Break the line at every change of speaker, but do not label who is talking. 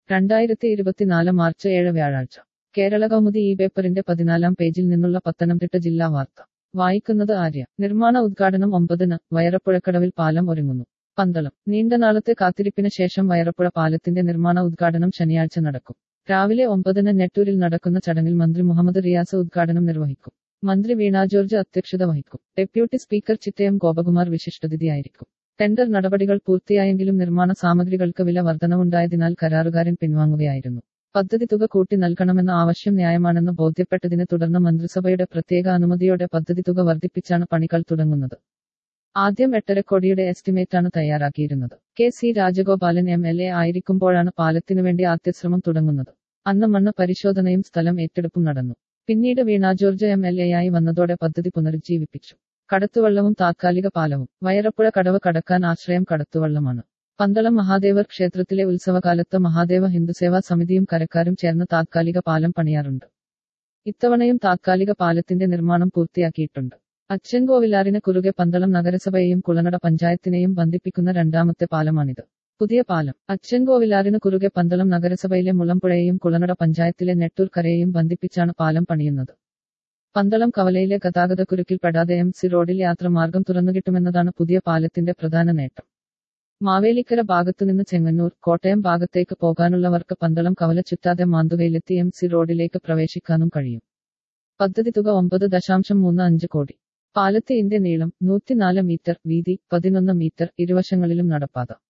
രണ്ടായിരത്തി ഇരുപത്തിനാല് മാർച്ച് ഏഴ് വ്യാഴാഴ്ച കേരള കൗമുദി ഈ പേപ്പറിന്റെ പതിനാലാം പേജിൽ നിന്നുള്ള പത്തനംതിട്ട ജില്ലാ വാർത്ത വായിക്കുന്നത് ആര്യ നിർമ്മാണ ഉദ്ഘാടനം ഒമ്പതിന് വയറപ്പുഴക്കടവിൽ പാലം ഒരുങ്ങുന്നു പന്തളം നീണ്ട നാളത്തെ കാത്തിരിപ്പിന് ശേഷം വയറപ്പുഴ പാലത്തിന്റെ നിർമ്മാണ ഉദ്ഘാടനം ശനിയാഴ്ച നടക്കും രാവിലെ ഒമ്പതിന് നെട്ടൂരിൽ നടക്കുന്ന ചടങ്ങിൽ മന്ത്രി മുഹമ്മദ് റിയാസ് ഉദ്ഘാടനം നിർവഹിക്കും മന്ത്രി വീണ ജോർജ് അധ്യക്ഷത വഹിക്കും ഡെപ്യൂട്ടി സ്പീക്കർ ചിറ്റയം ഗോപകുമാർ വിശിഷ്ടാതിഥിയായിരിക്കും ടെൻഡർ നടപടികൾ പൂർത്തിയായെങ്കിലും നിർമ്മാണ സാമഗ്രികൾക്ക് വില വർധനവുണ്ടായതിനാൽ കരാറുകാരൻ പിൻവാങ്ങുകയായിരുന്നു പദ്ധതി തുക കൂട്ടി നൽകണമെന്ന ആവശ്യം ന്യായമാണെന്ന് ബോധ്യപ്പെട്ടതിനെ തുടർന്ന് മന്ത്രിസഭയുടെ പ്രത്യേക അനുമതിയോടെ പദ്ധതി തുക വർദ്ധിപ്പിച്ചാണ് പണികൾ തുടങ്ങുന്നത് ആദ്യം എട്ടര കോടിയുടെ എസ്റ്റിമേറ്റാണ് തയ്യാറാക്കിയിരുന്നത് K C Rajagopalan M L A ആയിരിക്കുമ്പോഴാണ് പാലത്തിനുവേണ്ടി ആദ്യശ്രമം തുടങ്ങുന്നത് അന്ന് മണ്ണ് പരിശോധനയും സ്ഥലം ഏറ്റെടുപ്പും നടന്നു പിന്നീട് വീണ ജോർജ് എം എൽ എയായി വന്നതോടെ പദ്ധതി പുനരുജ്ജീവിപ്പിച്ചു കടത്തുവള്ളവും താത്കാലിക പാലവും വയറപ്പുഴ കടവ് കടക്കാൻ ആശ്രയം കടത്തുവള്ളമാണ് പന്തളം മഹാദേവർ ക്ഷേത്രത്തിലെ ഉത്സവകാലത്ത് മഹാദേവ ഹിന്ദുസേവാ സമിതിയും കരക്കാരും ചേർന്ന് താത്കാലിക പാലം പണിയാറുണ്ട് ഇത്തവണയും താത്കാലിക പാലത്തിന്റെ നിർമ്മാണം പൂർത്തിയാക്കിയിട്ടുണ്ട് അച്ചൻകോവിലാറിന് കുറുകെ പന്തളം നഗരസഭയെയും കുളനട പഞ്ചായത്തിനെയും ബന്ധിപ്പിക്കുന്ന രണ്ടാമത്തെ പാലമാണിത് പുതിയ പാലം അച്ചൻകോവിലാറിന് കുറുകെ പന്തളം നഗരസഭയിലെ മുളമ്പുഴയെയും കുളനട പഞ്ചായത്തിലെ നെട്ടൂർ കരയെയും ബന്ധിപ്പിച്ചാണ് പാലം പണിയുന്നത് പന്തളം കവലയിലെ ഗതാഗതക്കുരുക്കിൽ പെടാതെ എം സി റോഡിൽ യാത്ര മാർഗം തുറന്നുകിട്ടുമെന്നതാണ് പുതിയ പാലത്തിന്റെ പ്രധാന നേട്ടം മാവേലിക്കര ഭാഗത്തുനിന്ന് ചെങ്ങന്നൂർ കോട്ടയം ഭാഗത്തേക്ക് പോകാനുള്ളവർക്ക് പന്തളം കവല ചുറ്റാതെ മാന്തുകയിലെത്തി എം സി റോഡിലേക്ക് പ്രവേശിക്കാനും കഴിയും പദ്ധതി തുക ഒമ്പത് ദശാംശം മൂന്ന് അഞ്ച് കോടി പാലത്തിന്റെ നീളം നൂറ്റിനാല് മീറ്റർ വീതി പതിനൊന്ന് മീറ്റർ ഇരുവശങ്ങളിലും നടപ്പാത